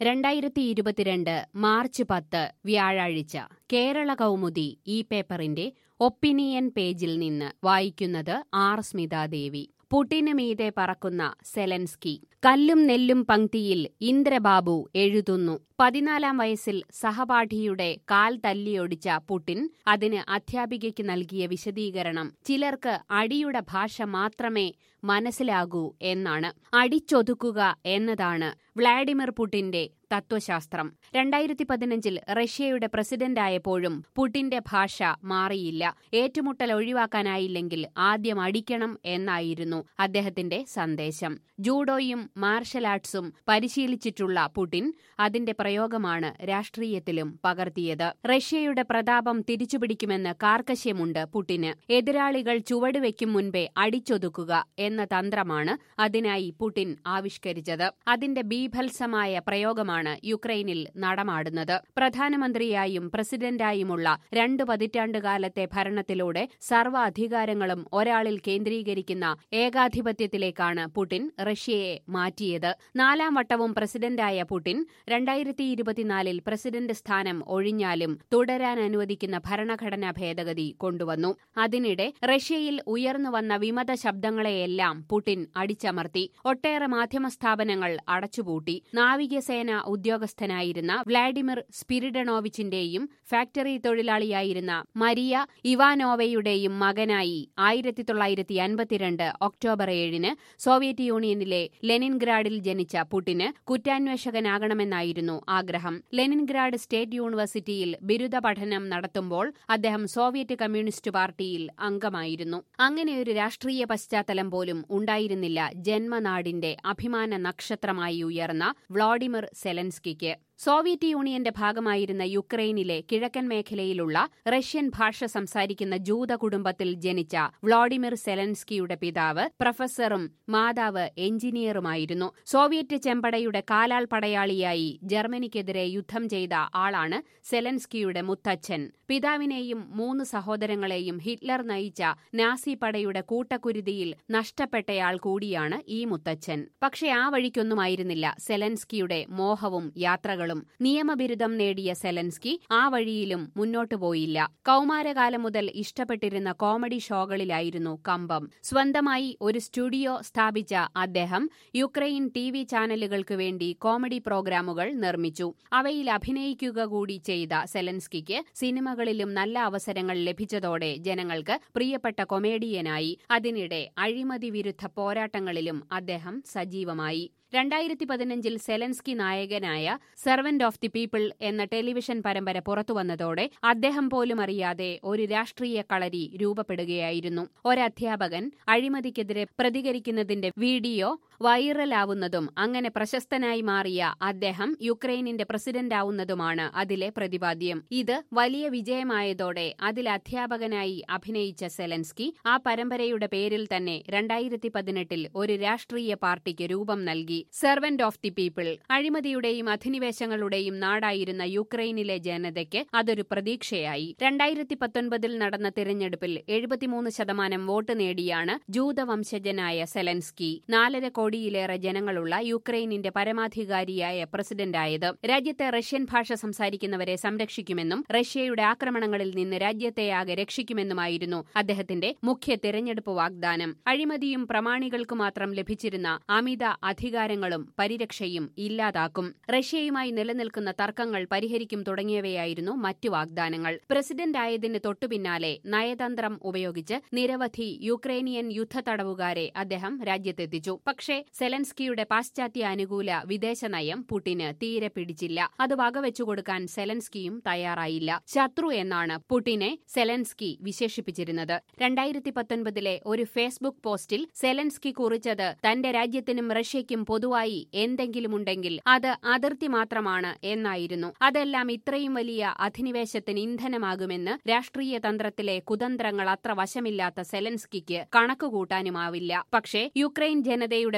രണ്ടായിരത്തി ഇരുപത്തിരണ്ട് മാർച്ച് പത്ത് വ്യാഴാഴ്ച കേരള കൗമുദി ഈ പേപ്പറിന്റെ ഒപ്പീനിയൻ പേജിൽ നിന്ന് വായിക്കുന്നത് ആർ സ്മിതാദേവി പുട്ടിന് മീതെ പറക്കുന്ന സെലൻസ്കി കല്ലും നെല്ലും പങ്ക്തിയിൽ ഇന്ദ്രബാബു എഴുതുന്നു പതിനാലാം വയസ്സിൽ സഹപാഠിയുടെ കാൽ തല്ലിയൊടിച്ച പുട്ടിൻ അതിന് അധ്യാപികയ്ക്ക് നൽകിയ വിശദീകരണം ചിലർക്ക് അടിയുടെ ഭാഷ മാത്രമേ മനസ്സിലാകൂ എന്നാണ് അടിച്ചൊതുക്കുക എന്നതാണ് വ്ളാഡിമിർ പുട്ടിന്റെ തത്വശാസ്ത്രം രണ്ടായിരത്തി പതിനഞ്ചിൽ റഷ്യയുടെ പ്രസിഡന്റായപ്പോഴും പുട്ടിന്റെ ഭാഷ മാറിയില്ല ഏറ്റുമുട്ടൽ ഒഴിവാക്കാനായില്ലെങ്കിൽ ആദ്യം അടിക്കണം എന്നായിരുന്നു അദ്ദേഹത്തിന്റെ സന്ദേശം ജൂഡോയും മാർഷൽ ആർട്സും പരിശീലിച്ചിട്ടുള്ള പുടിൻ അതിന്റെ പ്രയോഗമാണ് രാഷ്ട്രീയത്തിലും പകർത്തിയത് റഷ്യയുടെ പ്രതാപം തിരിച്ചുപിടിക്കുമെന്ന് കാർക്കശ്യമുണ്ട് പുടിന് എതിരാളികൾ ചുവടുവെക്കും മുൻപേ അടിച്ചൊതുക്കുക എന്ന തന്ത്രമാണ് അതിനായി പുടിൻ ആവിഷ്കരിച്ചത് അതിന്റെ ബീഭത്സമായ പ്രയോഗമാണ് യുക്രൈനിൽ നടമാടുന്നത് പ്രധാനമന്ത്രിയായും പ്രസിഡന്റായുമുള്ള രണ്ടു പതിറ്റാണ്ടുകാലത്തെ ഭരണത്തിലൂടെ സർവ്വ അധികാരങ്ങളും ഒരാളിൽ കേന്ദ്രീകരിക്കുന്ന ഏകാധിപത്യത്തിലേക്കാണ് പുടിൻ റഷ്യയെ മാറ്റിയത് നാലാം വട്ടവും പ്രസിഡന്റായ പുടിൻ രണ്ടായിരത്തി ഇരുപത്തിനാലിൽ പ്രസിഡന്റ് സ്ഥാനം ഒഴിഞ്ഞാലും തുടരാൻ അനുവദിക്കുന്ന ഭരണഘടനാ ഭേദഗതി കൊണ്ടുവന്നു അതിനിടെ റഷ്യയിൽ ഉയർന്നുവന്ന വിമത ശബ്ദങ്ങളെയെല്ലാം പുടിൻ അടിച്ചമർത്തി ഒട്ടേറെ മാധ്യമ സ്ഥാപനങ്ങൾ അടച്ചുപൂട്ടി നാവികസേന ഉദ്യോഗസ്ഥനായിരുന്ന വ്ളാഡിമിർ സ്പിരിഡനോവിച്ചിന്റെയും ഫാക്ടറി തൊഴിലാളിയായിരുന്ന മരിയ ഇവാനോവയുടെയും മകനായി ആയിരത്തി തൊള്ളായിരത്തി അൻപത്തിരണ്ട് ഒക്ടോബർ ഏഴിന് സോവിയറ്റ് യൂണിയനിലെ ലെനിൻഗ്രാഡിൽ ജനിച്ച പുടിന് കുറ്റാന്വേഷകനാകണമെന്നായിരുന്നു ആഗ്രഹം ലെനിൻഗ്രാഡ് സ്റ്റേറ്റ് യൂണിവേഴ്സിറ്റിയിൽ ബിരുദ പഠനം നടത്തുമ്പോൾ അദ്ദേഹം സോവിയറ്റ് കമ്മ്യൂണിസ്റ്റ് പാർട്ടിയിൽ അംഗമായിരുന്നു അങ്ങനെയൊരു രാഷ്ട്രീയ പശ്ചാത്തലം പോലും ഉണ്ടായിരുന്നില്ല ജന്മനാടിന്റെ അഭിമാന നക്ഷത്രമായി ഉയർന്ന വ്ളാഡിമിർ സെലൻസ്കിക്ക് സോവിയറ്റ് യൂണിയന്റെ ഭാഗമായിരുന്ന യുക്രൈനിലെ കിഴക്കൻ മേഖലയിലുള്ള റഷ്യൻ ഭാഷ സംസാരിക്കുന്ന ജൂത കുടുംബത്തിൽ ജനിച്ച വ്ളാഡിമിർ സെലൻസ്കിയുടെ പിതാവ് പ്രൊഫസറും മാതാവ് എഞ്ചിനീയറുമായിരുന്നു സോവിയറ്റ് ചെമ്പടയുടെ കാലാൾ പടയാളിയായി ജർമ്മനിക്കെതിരെ യുദ്ധം ചെയ്ത ആളാണ് സെലൻസ്കിയുടെ മുത്തച്ഛൻ പിതാവിനെയും മൂന്ന് സഹോദരങ്ങളെയും ഹിറ്റ്ലർ നയിച്ച നാസി പടയുടെ കൂട്ടക്കുരുതിയിൽ നഷ്ടപ്പെട്ടയാൾ കൂടിയാണ് ഈ മുത്തച്ഛൻ പക്ഷെ ആ വഴിക്കൊന്നുമായിരുന്നില്ല സെലൻസ്കിയുടെ മോഹവും യാത്രകളും നിയമബിരുദം നേടിയ സെലൻസ്കി ആ വഴിയിലും മുന്നോട്ടു പോയില്ല കൗമാരകാലം മുതൽ ഇഷ്ടപ്പെട്ടിരുന്ന കോമഡി ഷോകളിലായിരുന്നു കമ്പം സ്വന്തമായി ഒരു സ്റ്റുഡിയോ സ്ഥാപിച്ച അദ്ദേഹം യുക്രൈൻ ടി വി ചാനലുകൾക്ക് വേണ്ടി കോമഡി പ്രോഗ്രാമുകൾ നിർമ്മിച്ചു അവയിൽ അഭിനയിക്കുക കൂടി ചെയ്ത സെലൻസ്കിക്ക് സിനിമകളിലും നല്ല അവസരങ്ങൾ ലഭിച്ചതോടെ ജനങ്ങൾക്ക് പ്രിയപ്പെട്ട കൊമേഡിയനായി അതിനിടെ അഴിമതി വിരുദ്ധ പോരാട്ടങ്ങളിലും അദ്ദേഹം സജീവമായി രണ്ടായിരത്തി പതിനഞ്ചിൽ സെലൻസ്കി നായകനായ സെർവന്റ് ഓഫ് ദി പീപ്പിൾ എന്ന ടെലിവിഷൻ പരമ്പര പുറത്തുവന്നതോടെ അദ്ദേഹം പോലും അറിയാതെ ഒരു രാഷ്ട്രീയ കളരി രൂപപ്പെടുകയായിരുന്നു ഒരധ്യാപകൻ അഴിമതിക്കെതിരെ പ്രതികരിക്കുന്നതിന്റെ വീഡിയോ വൈറലാവുന്നതും അങ്ങനെ പ്രശസ്തനായി മാറിയ അദ്ദേഹം യുക്രൈനിന്റെ പ്രസിഡന്റാവുന്നതുമാണ് അതിലെ പ്രതിപാദ്യം ഇത് വലിയ വിജയമായതോടെ അതിൽ അധ്യാപകനായി അഭിനയിച്ച സെലൻസ്കി ആ പരമ്പരയുടെ പേരിൽ തന്നെ രണ്ടായിരത്തി പതിനെട്ടിൽ ഒരു രാഷ്ട്രീയ പാർട്ടിക്ക് രൂപം നൽകി സെർവന്റ് ഓഫ് ദി പീപ്പിൾ അഴിമതിയുടെയും അധിനിവേശങ്ങളുടെയും നാടായിരുന്ന യുക്രൈനിലെ ജനതയ്ക്ക് അതൊരു പ്രതീക്ഷയായി രണ്ടായിരത്തി പത്തൊൻപതിൽ നടന്ന തിരഞ്ഞെടുപ്പിൽ എഴുപത്തിമൂന്ന് ശതമാനം വോട്ട് നേടിയാണ് ജൂതവംശജനായ സെലൻസ്കി നാലര കോടിയിലേറെ ജനങ്ങളുള്ള യുക്രൈനിന്റെ പരമാധികാരിയായ പ്രസിഡന്റായത് രാജ്യത്തെ റഷ്യൻ ഭാഷ സംസാരിക്കുന്നവരെ സംരക്ഷിക്കുമെന്നും റഷ്യയുടെ ആക്രമണങ്ങളിൽ നിന്ന് രാജ്യത്തെയാകെ രക്ഷിക്കുമെന്നുമായിരുന്നു അദ്ദേഹത്തിന്റെ മുഖ്യ തിരഞ്ഞെടുപ്പ് വാഗ്ദാനം അഴിമതിയും പ്രമാണികൾക്ക് മാത്രം ലഭിച്ചിരുന്ന അമിത അധികാരങ്ങളും പരിരക്ഷയും ഇല്ലാതാക്കും റഷ്യയുമായി നിലനിൽക്കുന്ന തർക്കങ്ങൾ പരിഹരിക്കും തുടങ്ങിയവയായിരുന്നു മറ്റു വാഗ്ദാനങ്ങൾ പ്രസിഡന്റായതിന് തൊട്ടുപിന്നാലെ നയതന്ത്രം ഉപയോഗിച്ച് നിരവധി യുക്രൈനിയൻ യുദ്ധത്തടവുകാരെ അദ്ദേഹം രാജ്യത്തെത്തിച്ചു പക്ഷേ സെലൻസ്കിയുടെ പാശ്ചാത്യ അനുകൂല വിദേശ നയം പുടിന് തീരെ പിടിച്ചില്ല അത് വകവെച്ചുകൊടുക്കാൻ സെലൻസ്കിയും തയ്യാറായില്ല ശത്രു എന്നാണ് പുടിനെ സെലൻസ്കി വിശേഷിപ്പിച്ചിരുന്നത് രണ്ടായിരത്തി പത്തൊൻപതിലെ ഒരു ഫേസ്ബുക്ക് പോസ്റ്റിൽ സെലൻസ്കി കുറിച്ചത് തന്റെ രാജ്യത്തിനും റഷ്യയ്ക്കും പൊതുവായി എന്തെങ്കിലുമുണ്ടെങ്കിൽ അത് അതിർത്തി മാത്രമാണ് എന്നായിരുന്നു അതെല്ലാം ഇത്രയും വലിയ അധിനിവേശത്തിന് ഇന്ധനമാകുമെന്ന് രാഷ്ട്രീയ തന്ത്രത്തിലെ കുതന്ത്രങ്ങൾ അത്ര വശമില്ലാത്ത സെലൻസ്കിക്ക് കണക്കുകൂട്ടാനുമാവില്ല പക്ഷേ യുക്രൈൻ ജനതയുടെ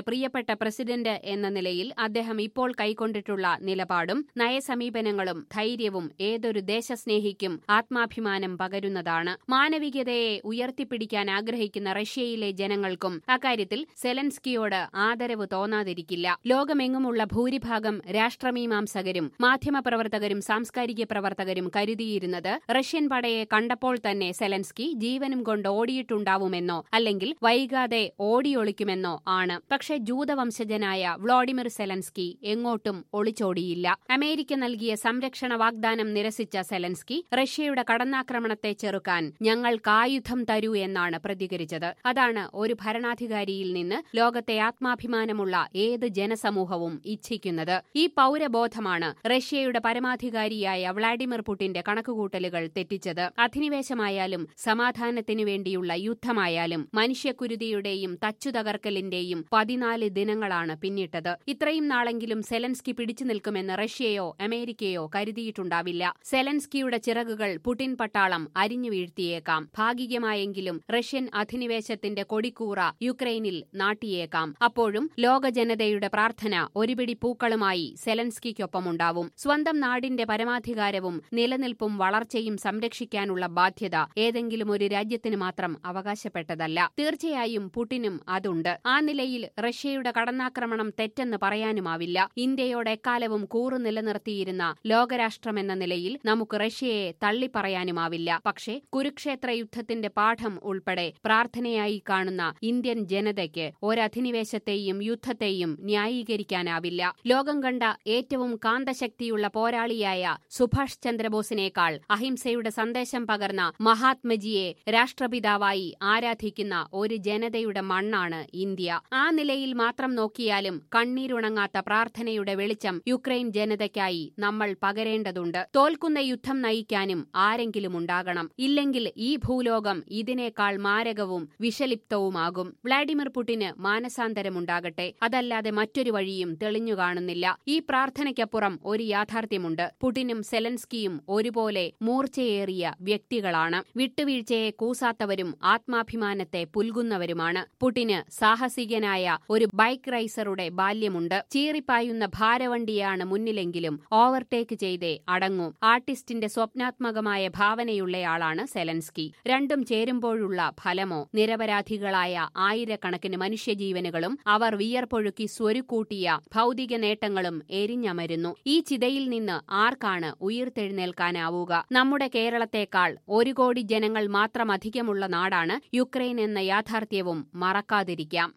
പ്രിയപ്പെട്ട പ്രസിഡന്റ് എന്ന നിലയിൽ അദ്ദേഹം ഇപ്പോൾ കൈക്കൊണ്ടിട്ടുള്ള നിലപാടും നയസമീപനങ്ങളും ധൈര്യവും ഏതൊരു ദേശസ്നേഹിക്കും ആത്മാഭിമാനം പകരുന്നതാണ് മാനവികതയെ ഉയർത്തിപ്പിടിക്കാൻ ആഗ്രഹിക്കുന്ന റഷ്യയിലെ ജനങ്ങൾക്കും അക്കാര്യത്തിൽ സെലൻസ്കിയോട് ആദരവ് തോന്നാതിരിക്കില്ല ലോകമെങ്ങുമുള്ള ഭൂരിഭാഗം രാഷ്ട്രമീമാംസകരും മാധ്യമപ്രവർത്തകരും സാംസ്കാരിക പ്രവർത്തകരും കരുതിയിരുന്നത് റഷ്യൻ പടയെ കണ്ടപ്പോൾ തന്നെ സെലൻസ്കി ജീവനും കൊണ്ട് ഓടിയിട്ടുണ്ടാവുമെന്നോ അല്ലെങ്കിൽ വൈകാതെ ഓടിയൊളിക്കുമെന്നോ ആണ് പക്ഷെ ജൂതവംശജനായ വ്ളാഡിമിർ സെലൻസ്കി എങ്ങോട്ടും ഒളിച്ചോടിയില്ല അമേരിക്ക നൽകിയ സംരക്ഷണ വാഗ്ദാനം നിരസിച്ച സെലൻസ്കി റഷ്യയുടെ കടന്നാക്രമണത്തെ ചെറുക്കാൻ ഞങ്ങൾക്കായുധം തരൂ എന്നാണ് പ്രതികരിച്ചത് അതാണ് ഒരു ഭരണാധികാരിയിൽ നിന്ന് ലോകത്തെ ആത്മാഭിമാനമുള്ള ഏത് ജനസമൂഹവും ഇച്ഛിക്കുന്നത് ഈ പൗരബോധമാണ് റഷ്യയുടെ പരമാധികാരിയായ വ്ളാഡിമിർ പുടിന്റെ കണക്കുകൂട്ടലുകൾ തെറ്റിച്ചത് അധിനിവേശമായാലും സമാധാനത്തിനു വേണ്ടിയുള്ള യുദ്ധമായാലും മനുഷ്യക്കുരുതിയുടെയും തച്ചുതകർക്കലിന്റെയും പതിനാല് ദിനങ്ങളാണ് പിന്നിട്ടത് ഇത്രയും നാളെങ്കിലും സെലൻസ്കി പിടിച്ചു നിൽക്കുമെന്ന് റഷ്യയോ അമേരിക്കയോ കരുതിയിട്ടുണ്ടാവില്ല സെലൻസ്കിയുടെ ചിറകുകൾ പുടിൻ പട്ടാളം അരിഞ്ഞു വീഴ്ത്തിയേക്കാം ഭാഗികമായെങ്കിലും റഷ്യൻ അധിനിവേശത്തിന്റെ കൊടിക്കൂറ യുക്രൈനിൽ നാട്ടിയേക്കാം അപ്പോഴും ലോക ജനതയുടെ പ്രാർത്ഥന ഒരുപിടി പൂക്കളുമായി സെലൻസ്കിക്കൊപ്പമുണ്ടാവും സ്വന്തം നാടിന്റെ പരമാധികാരവും നിലനിൽപ്പും വളർച്ചയും സംരക്ഷിക്കാനുള്ള ബാധ്യത ഏതെങ്കിലും ഒരു രാജ്യത്തിന് മാത്രം അവകാശപ്പെട്ടതല്ല തീർച്ചയായും പുടിനും അതുണ്ട് ആ നിലയിൽ റഷ്യയുടെ കടന്നാക്രമണം തെറ്റെന്ന് പറയാനുമാവില്ല ഇന്ത്യയോട് എക്കാലവും കൂറു നിലനിർത്തിയിരുന്ന ലോകരാഷ്ട്രമെന്ന നിലയിൽ നമുക്ക് റഷ്യയെ തള്ളിപ്പറയാനുമാവില്ല പക്ഷേ കുരുക്ഷേത്ര യുദ്ധത്തിന്റെ പാഠം ഉൾപ്പെടെ പ്രാർത്ഥനയായി കാണുന്ന ഇന്ത്യൻ ജനതയ്ക്ക് ഒരധിനിവേശത്തെയും യുദ്ധത്തെയും ന്യായീകരിക്കാനാവില്ല ലോകം കണ്ട ഏറ്റവും കാന്തശക്തിയുള്ള പോരാളിയായ സുഭാഷ് ചന്ദ്രബോസിനേക്കാൾ അഹിംസയുടെ സന്ദേശം പകർന്ന മഹാത്മജിയെ രാഷ്ട്രപിതാവായി ആരാധിക്കുന്ന ഒരു ജനതയുടെ മണ്ണാണ് ഇന്ത്യ ആ നിലയിൽ മാത്രം നോക്കിയാലും കണ്ണീരുണങ്ങാത്ത പ്രാർത്ഥനയുടെ വെളിച്ചം യുക്രൈൻ ജനതയ്ക്കായി നമ്മൾ പകരേണ്ടതുണ്ട് തോൽക്കുന്ന യുദ്ധം നയിക്കാനും ആരെങ്കിലും ഉണ്ടാകണം ഇല്ലെങ്കിൽ ഈ ഭൂലോകം ഇതിനേക്കാൾ മാരകവും വിഷലിപ്തവുമാകും വ്ളാഡിമിർ പുടിന് മാനസാന്തരമുണ്ടാകട്ടെ അതല്ലാതെ മറ്റൊരു വഴിയും തെളിഞ്ഞു കാണുന്നില്ല ഈ പ്രാർത്ഥനയ്ക്കപ്പുറം ഒരു യാഥാർത്ഥ്യമുണ്ട് പുടിനും സെലൻസ്കിയും ഒരുപോലെ മൂർച്ചയേറിയ വ്യക്തികളാണ് വിട്ടുവീഴ്ചയെ കൂസാത്തവരും ആത്മാഭിമാനത്തെ പുൽകുന്നവരുമാണ് പുടിന് സാഹസികനായ ഒരു ബൈക്ക് റൈസറുടെ ബാല്യമുണ്ട് ചീറിപ്പായുന്ന ഭാരവണ്ടിയാണ് മുന്നിലെങ്കിലും ഓവർടേക്ക് ചെയ്തേ അടങ്ങൂ ആർട്ടിസ്റ്റിന്റെ സ്വപ്നാത്മകമായ ഭാവനയുള്ളയാളാണ് സെലൻസ്കി രണ്ടും ചേരുമ്പോഴുള്ള ഫലമോ നിരപരാധികളായ ആയിരക്കണക്കിന് മനുഷ്യജീവനുകളും അവർ വിയർപ്പൊഴുക്കി സ്വരുക്കൂട്ടിയ ഭൗതിക നേട്ടങ്ങളും എരിഞ്ഞമരുന്നു ഈ ചിതയിൽ നിന്ന് ആർക്കാണ് ഉയിർത്തെഴുന്നേൽക്കാനാവുക നമ്മുടെ കേരളത്തെക്കാൾ ഒരു കോടി ജനങ്ങൾ മാത്രം അധികമുള്ള നാടാണ് യുക്രൈൻ എന്ന യാഥാർത്ഥ്യവും മറക്കാതിരിക്കാം